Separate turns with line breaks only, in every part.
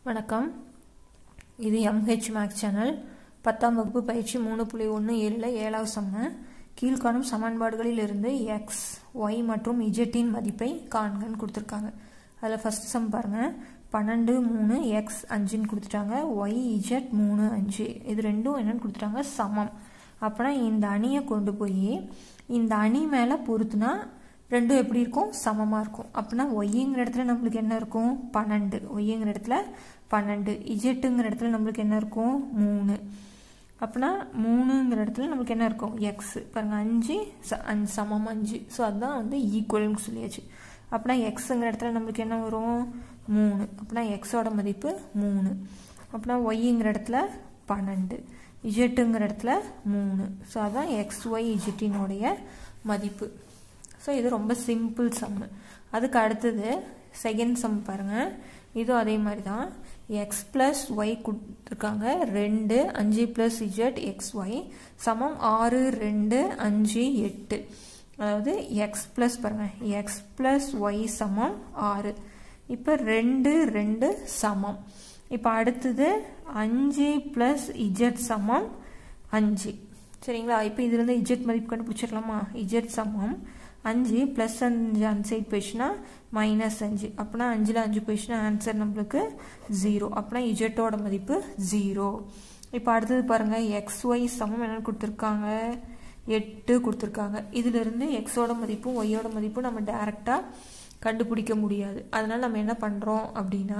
வணக்கம் இது MH maths channel பத்தாம் வகுப்பு பயிற்சி மூணு புள்ளி ஒன்று ஏழில் ஏழாவது சம்ம கீழ்காணும் சமன்பாடுகளில் இருந்து எக்ஸ் ஒய் மற்றும் இஜெட்டின் மதிப்பை காண்கன்னு கொடுத்துருக்காங்க அதில் ஃபஸ்ட் சம் பாருங்கள் பன்னெண்டு மூணு எக்ஸ் அஞ்சுன்னு கொடுத்துட்டாங்க ஒய் இஜெட் மூணு அஞ்சு இது ரெண்டும் என்னன்னு கொடுத்துட்டாங்க சமம் அப்போனா இந்த அணியை கொண்டு போய் இந்த அணி மேலே பொறுத்துனா ரெண்டும் எப்படி இருக்கும் சமமாக இருக்கும் அப்படின்னா ஒய்ங்கிற இடத்துல நம்மளுக்கு என்ன இருக்கும் பன்னெண்டு ஒய்ங்கிற இடத்துல பன்னெண்டு இஜெட்டுங்கிற இடத்துல நம்மளுக்கு என்ன இருக்கும் மூணு அப்படின்னா மூணுங்கிற இடத்துல நம்மளுக்கு என்ன இருக்கும் எக்ஸ் பாருங்கள் அஞ்சு ச அஞ்சு சமம் அஞ்சு ஸோ அதுதான் வந்து ஈக்குவல்னு சொல்லியாச்சு அப்படின்னா எக்ஸுங்கிற இடத்துல நம்மளுக்கு என்ன வரும் மூணு அப்படின்னா எக்ஸோட மதிப்பு மூணு அப்படின்னா ஒய்ங்கிற இடத்துல பன்னெண்டு இஜெட்டுங்கிற இடத்துல மூணு ஸோ அதான் எக்ஸ் ஒய் இஜெட்டினுடைய மதிப்பு ஸோ இது ரொம்ப சிம்பிள் சம்மு அதுக்கு அடுத்தது செகண்ட் சம் பாருங்கள் இதுவும் அதே மாதிரி தான் எக்ஸ் ப்ளஸ் ஒய் கொடுத்துருக்காங்க ரெண்டு அஞ்சு ப்ளஸ் இஜெட் எக்ஸ் ஒய் சமம் ஆறு ரெண்டு அஞ்சு எட்டு அதாவது எக்ஸ் ப்ளஸ் பாருங்கள் எக்ஸ் ப்ளஸ் ஒய் சமம் ஆறு இப்போ ரெண்டு ரெண்டு சமம் இப்போ அடுத்தது அஞ்சு ப்ளஸ் இஜெட் சமம் அஞ்சு சரிங்களா இப்போ இதுலேருந்து இஜெட் மதிப்பு கண்டுபிடிச்சிடலாமா இஜெட் சமம் அஞ்சு ப்ளஸ் அஞ்சு அந்த சைட் போயிடுச்சுன்னா மைனஸ் அஞ்சு அப்படின்னா அஞ்சில் அஞ்சு போயிடுச்சுன்னா ஆன்சர் நம்மளுக்கு ஜீரோ அப்படின்னா இஜெட்டோட மதிப்பு ஜீரோ இப்போ அடுத்தது பாருங்கள் எக்ஸ் ஒய் சமம் என்னென்னு கொடுத்துருக்காங்க எட்டு கொடுத்துருக்காங்க இதிலிருந்து எக்ஸோட மதிப்பும் ஒய்யோட மதிப்பும் நம்ம டேரெக்டாக கண்டுபிடிக்க முடியாது அதனால் நம்ம என்ன பண்ணுறோம் அப்படின்னா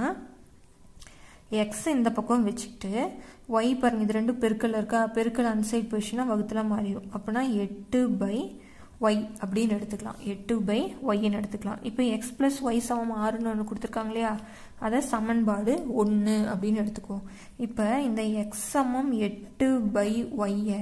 எக்ஸ் இந்த பக்கம் வச்சுக்கிட்டு ஒய் பாருங்கள் இது ரெண்டும் பெருக்கல் இருக்கா பெருக்கல் அந்த சைட் போயிடுச்சுன்னா வகுத்தில் மாறிடும் அப்படின்னா எட்டு பை ஒய் அப்படின்னு எடுத்துக்கலாம் எட்டு பை ஒய்ன்னு எடுத்துக்கலாம் இப்போ எக்ஸ் ப்ளஸ் ஒய் சமம் ஆறுன்னு ஒன்று கொடுத்துருக்காங்க இல்லையா அதை சமன்பாடு ஒன்று அப்படின்னு எடுத்துக்குவோம் இப்போ இந்த எக்ஸ் சமம் எட்டு பை ஒய்யை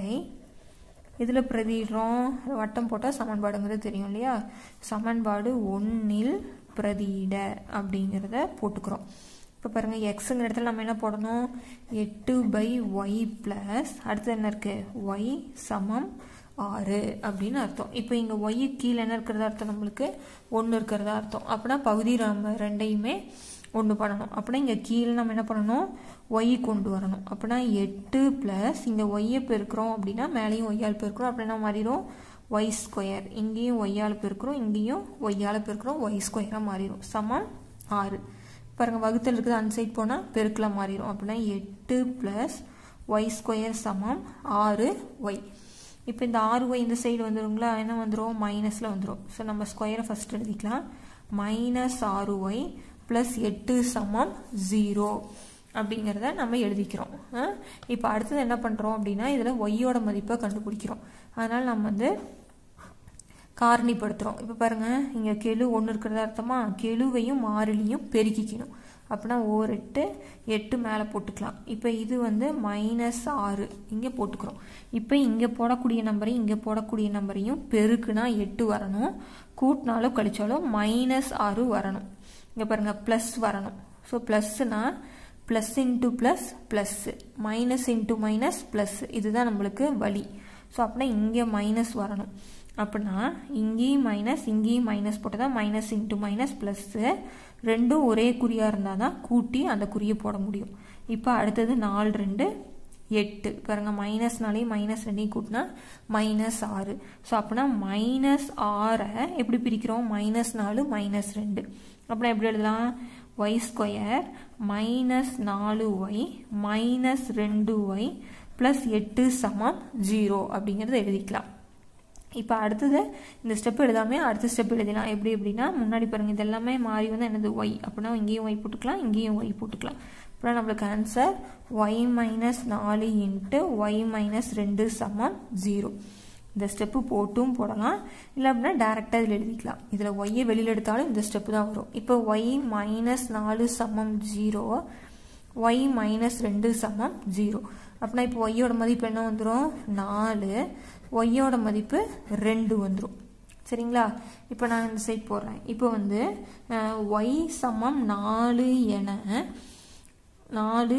இதில் பிரதியிடுறோம் வட்டம் போட்டால் சமன்பாடுங்கிறது தெரியும் இல்லையா சமன்பாடு ஒன்றில் பிரதியிட அப்படிங்கிறத போட்டுக்கிறோம் இப்போ பாருங்கள் எக்ஸுங்கிற இடத்துல நம்ம என்ன போடணும் எட்டு பை ஒய் ப்ளஸ் அடுத்து என்ன இருக்குது ஒய் சமம் ஆறு அப்படின்னு அர்த்தம் இப்போ இங்கே ஒய் கீழே என்ன இருக்கிறதா அர்த்தம் நம்மளுக்கு ஒன்று இருக்கிறதா அர்த்தம் அப்படின்னா பகுதி நம்ம ரெண்டையுமே ஒன்று பண்ணணும் அப்படின்னா இங்கே கீழே நம்ம என்ன பண்ணணும் ஒய் கொண்டு வரணும் அப்படின்னா எட்டு ப்ளஸ் இங்கே ஒய்யை பெருக்கிறோம் அப்படின்னா மேலேயும் ஒய்யால் பெருக்கிறோம் அப்படின்னா மாறிடும் ஒய் ஸ்கொயர் இங்கேயும் ஒய்யால் பெருக்கிறோம் இங்கேயும் ஒய்யால் பெருக்கிறோம் ஒய் ஸ்கொயராக மாறிடும் சமம் ஆறு பாருங்கள் வகுத்தல் இருக்குது அந்த சைட் போனால் பெருக்கில் மாறிடும் அப்படின்னா எட்டு ப்ளஸ் ஒய் ஸ்கொயர் சமம் ஆறு ஒய் இப்போ இந்த ஆறு ஒய் இந்த சைடு வந்துடுங்களா என்ன வந்துடும் மைனஸில் வந்துடும் ஸோ நம்ம ஸ்கொயரை ஃபஸ்ட் எழுதிக்கலாம் மைனஸ் ஆறு ஒய் ப்ளஸ் எட்டு சமம் ஜீரோ அப்படிங்கிறத நம்ம எழுதிக்கிறோம் இப்போ அடுத்தது என்ன பண்ணுறோம் அப்படின்னா இதில் ஒய்யோட மதிப்பை கண்டுபிடிக்கிறோம் அதனால் நம்ம வந்து காரணிப்படுத்துகிறோம் இப்போ பாருங்கள் இங்கே கெழு ஒன்று இருக்கிறதா அர்த்தமா கெழுவையும் மாறிலியும் பெருக்கிக்கணும் அப்படின்னா ஓர் எட்டு எட்டு மேலே போட்டுக்கலாம் இப்போ இது வந்து மைனஸ் ஆறு இங்கே போட்டுக்கிறோம் இப்போ இங்கே போடக்கூடிய நம்பரையும் இங்கே போடக்கூடிய நம்பரையும் பெருக்குனா எட்டு வரணும் கூட்டினாலும் கழிச்சாலும் மைனஸ் ஆறு வரணும் இங்கே பாருங்கள் ப்ளஸ் வரணும் ஸோ ப்ளஸ்னா plus into plus plus minus into minus plus இதுதான் நம்மளுக்கு வழி ஸோ அப்படின்னா இங்கே மைனஸ் வரணும் அப்படின்னா இங்கேயும் மைனஸ் இங்கேயும் மைனஸ் போட்டால் தான் மைனஸ் இன்ட்டு மைனஸ் ப்ளஸ்ஸு ரெண்டும் ஒரே குறியாக இருந்தால் தான் கூட்டி அந்த குறியை போட முடியும் இப்போ அடுத்தது நாலு ரெண்டு எட்டு பாருங்கள் மைனஸ்னாலேயும் மைனஸ் ரெண்டையும் கூட்டினா மைனஸ் ஆறு ஸோ அப்படின்னா மைனஸ் ஆறை எப்படி பிரிக்கிறோம் மைனஸ் நாலு மைனஸ் ரெண்டு அப்படின்னா எப்படி எழுதலாம் ஒய் ஸ்கொயர் மைனஸ் நாலு ஒய் மைனஸ் ரெண்டு ஒய் ப்ளஸ் எட்டு சமம் ஜீரோ அப்படிங்கிறத எழுதிக்கலாம் இப்போ அடுத்தது இந்த ஸ்டெப் எழுதாமே அடுத்த ஸ்டெப் எழுதிடலாம் எப்படி எப்படின்னா முன்னாடி பாருங்கள் இது எல்லாமே மாறி வந்து என்னது ஒய் அப்படின்னா இங்கேயும் ஒய் போட்டுக்கலாம் இங்கேயும் ஒய் போட்டுக்கலாம் அப்புறம் நம்மளுக்கு ஆன்சர் ஒய் மைனஸ் நாலு இன்ட்டு ஒய் மைனஸ் ரெண்டு சமம் ஜீரோ இந்த ஸ்டெப்பு போட்டும் போடலாம் இல்லை அப்படின்னா டேரெக்டாக இதில் எழுதிக்கலாம் இதில் ஒய்யை வெளியில் எடுத்தாலும் இந்த ஸ்டெப்பு தான் வரும் இப்போ ஒய் மைனஸ் நாலு சமம் ஜீரோ ஒய் மைனஸ் ரெண்டு சமம் ஜீரோ அப்படின்னா இப்போ ஒய்யோட மதிப்பு என்ன வந்துடும் நாலு ஒய்யோட மதிப்பு ரெண்டு வந்துடும் சரிங்களா இப்போ நான் இந்த சைட் போடுறேன் இப்போ வந்து ஒய் சமம் நாலு என நாலு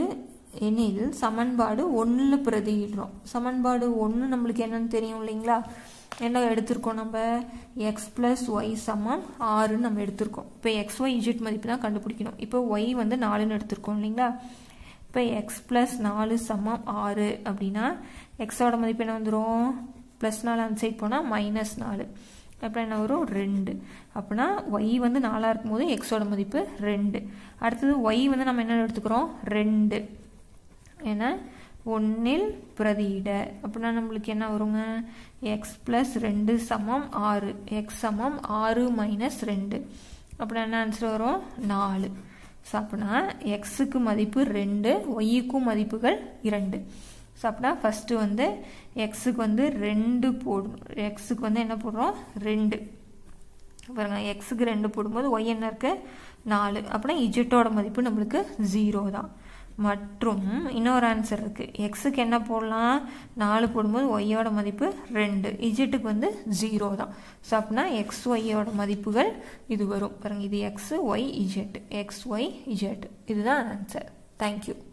எனில் சமன்பாடு ஒன்றில் பிரதியிடுறோம் சமன்பாடு ஒன்று நம்மளுக்கு என்னன்னு தெரியும் இல்லைங்களா என்ன எடுத்திருக்கோம் நம்ம எக்ஸ் ப்ளஸ் ஒய் சமம் ஆறுன்னு நம்ம எடுத்திருக்கோம் இப்போ எக்ஸ் ஒய் இஜெட் மதிப்பு தான் கண்டுபிடிக்கணும் இப்போ ஒய் வந்து நாலுன்னு எடுத்திருக்கோம் இல்லைங்களா இப்போ எக்ஸ் ப்ளஸ் நாலு சமம் ஆறு அப்படின்னா எக்ஸோட மதிப்பு என்ன வந்துடும் ப்ளஸ் நாலு அந்த சைட் போனால் மைனஸ் நாலு அப்புறம் என்ன வரும் ரெண்டு அப்படின்னா ஒய் வந்து நாலாக இருக்கும்போது எக்ஸோட மதிப்பு ரெண்டு அடுத்தது ஒய் வந்து நம்ம என்ன எடுத்துக்கிறோம் ரெண்டு ஏன்னா ஒன்றில் பிரதியிட அப்படின்னா நம்மளுக்கு என்ன வருங்க எக்ஸ் ப்ளஸ் ரெண்டு சமம் ஆறு எக்ஸ் சமம் ஆறு மைனஸ் ரெண்டு அப்படின்னா என்ன ஆன்சர் வரும் நாலு ஸோ அப்படின்னா எக்ஸுக்கு மதிப்பு ரெண்டு ஒய்யுக்கும் மதிப்புகள் இரண்டு ஸோ அப்படின்னா ஃபஸ்ட்டு வந்து எக்ஸுக்கு வந்து ரெண்டு போடணும் எக்ஸுக்கு வந்து என்ன போடுறோம் ரெண்டு பாருங்க எக்ஸுக்கு ரெண்டு போடும்போது ஒய் என்ன இருக்கு நாலு அப்படின்னா இஜெட்டோட மதிப்பு நம்மளுக்கு ஜீரோ தான் மற்றும் இன்னொரு ஆன்சர் இருக்குது எக்ஸுக்கு என்ன போடலாம் நாலு போடும்போது ஒய்யோட மதிப்பு ரெண்டு இஜெட்டுக்கு வந்து ஜீரோ தான் ஸோ அப்படின்னா எக்ஸ் ஒய்யோட மதிப்புகள் இது வரும் பாருங்க இது x y z x y z இதுதான் ஆன்சர் தேங்க்யூ